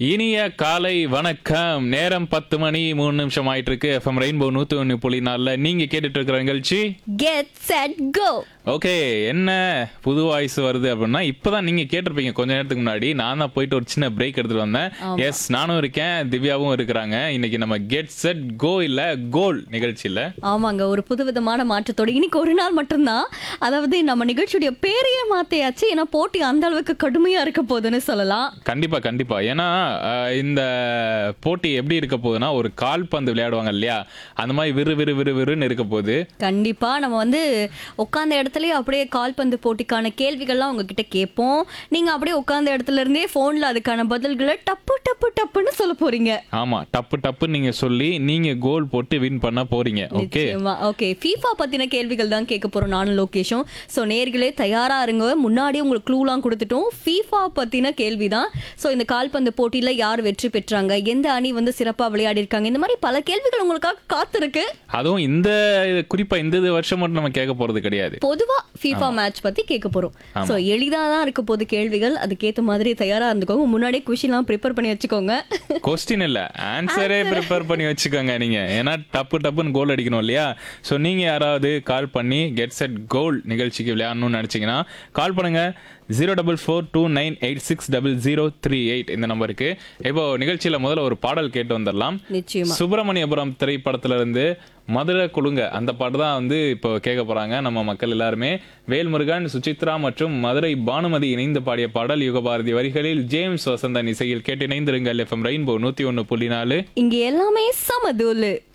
இனிய காலை வணக்கம் நேரம் பத்து மணி மூணு நிமிஷம் ஆயிட்டு இருக்கு எஃப்எம் ரெயின்போ நூத்தி ஒன்று புள்ளி நாலுல நீங்க கேட்டுட்டு இருக்கிற நிகழ்ச்சி கெட் செட் கோ ஓகே என்ன புது வாய்ஸ் வருது அப்படின்னா இப்பதான் நீங்க கேட்டிருப்பீங்க கொஞ்ச நேரத்துக்கு முன்னாடி நான் தான் போயிட்டு ஒரு சின்ன பிரேக் எடுத்துட்டு வந்தேன் எஸ் நானும் இருக்கேன் திவ்யாவும் இருக்கிறாங்க இன்னைக்கு நம்ம கெட் செட் கோ இல்ல கோல் நிகழ்ச்சியில ஆமாங்க ஒரு புதுவிதமான மாற்றத்தோட இன்னைக்கு ஒரு நாள் மட்டும்தான் அதாவது நம்ம நிகழ்ச்சியுடைய பேரையே மாத்தையாச்சு ஏன்னா போட்டி அந்த அளவுக்கு கடுமையா இருக்க போகுதுன்னு சொல்லலாம் கண்டிப்பா கண்டிப்பா ஏன்னா அஹ், இந்த போட்டி எப்படி இருக்க போகுதுன்னா ஒரு கால்பந்து விளையாடுவாங்க இல்லையா அந்த மாதிரி விறு விறு விறு விறுன்னு இருக்க போகுது கண்டிப்பா நம்ம வந்து உட்கார்ந்த இடத்துலயே அப்படியே கால்பந்து போட்டிக்கான கேள்விகள்லாம் உங்ககிட்ட கேட்போம் நீங்க அப்படியே உட்கார்ந்த இடத்துல இருந்தே போன்ல அதுக்கான பதில்களை டப்பு டப்பு டப்புன்னு சொல்ல போறீங்க ஆமா டப்பு டப்புன்னு நீங்க சொல்லி நீங்க கோல் போட்டு வின் பண்ண போறீங்க ஓகே ஓகே ஃபீஃபா பத்தின கேள்விகள் தான் கேட்க போறோம் நானும் லோகேஷும் ஸோ நேர்களே தயாரா இருங்க முன்னாடியே உங்களுக்கு க்ளூலாம் கொடுத்துட்டோம் ஃபீஃபா பத்தின கேள்வி தான் ஸோ இந்த கால்பந்து போட்டியில யார் வெற்றி பெற்றாங்க எந்த அணி வந்து சிறப்பா விளையாடி இருக்காங்க இந்த மாதிரி பல கேள்விகள் உங்களுக்காக காத்திருக்கு அதுவும் இந்த குறிப்பா இந்த இது வருஷம் மட்டும் நம்ம கேட்க போறது கிடையாது பொதுவா ஃபீஃபா மேட்ச் பத்தி கேட்க போறோம் ஸோ எளிதா தான் இருக்க போது கேள்விகள் அதுக்கேத்த மாதிரி தயாரா இருந்துக்கோங்க முன்னாடியே கொஷின்லாம் ப்ரிப்பேர் பண்ணி வச்சுக்கோங்க கொஸ்டின் இல்ல ஆன்சரே ப்ரிப்பேர் பண்ணி வச்சுக்கோங்க நீங்க ஏன்னா டப்பு டப்புன்னு கோல் அடிக்கணும் இல்லையா ஸோ நீங்க யாராவது கால் பண்ணி கெட் செட் கோல் நிகழ்ச்சிக்கு விளையாடணும்னு நினைச்சீங்கன்னா கால் பண்ணுங்க zero double four two nine eight six double zero three eight இந்த நம்பருக்கு இப்போ நிகழ்ச்சியில முதல்ல ஒரு பாடல் கேட்டு வந்துடலாம் நிச்சயமா சுப்பிரமணியபுரம் திரைப்படத்துல இருந்து மதுரை குலுங்க அந்த பாட்டு தான் வந்து இப்போ கேட்க போறாங்க நம்ம மக்கள் எல்லாருமே வேல்முருகன் சுசித்ரா மற்றும் மதுரை பானுமதி இணைந்து பாடிய பாடல் யுகபாரதி வரிகளில் ஜேம்ஸ் வசந்தன் இசையில் கேட்டு இணைந்திருங்கள் எஃப்எம் ரெயின்போ நூத்தி ஒன்னு புள்ளி நாலு இங்க எல்லாமே சமதூலு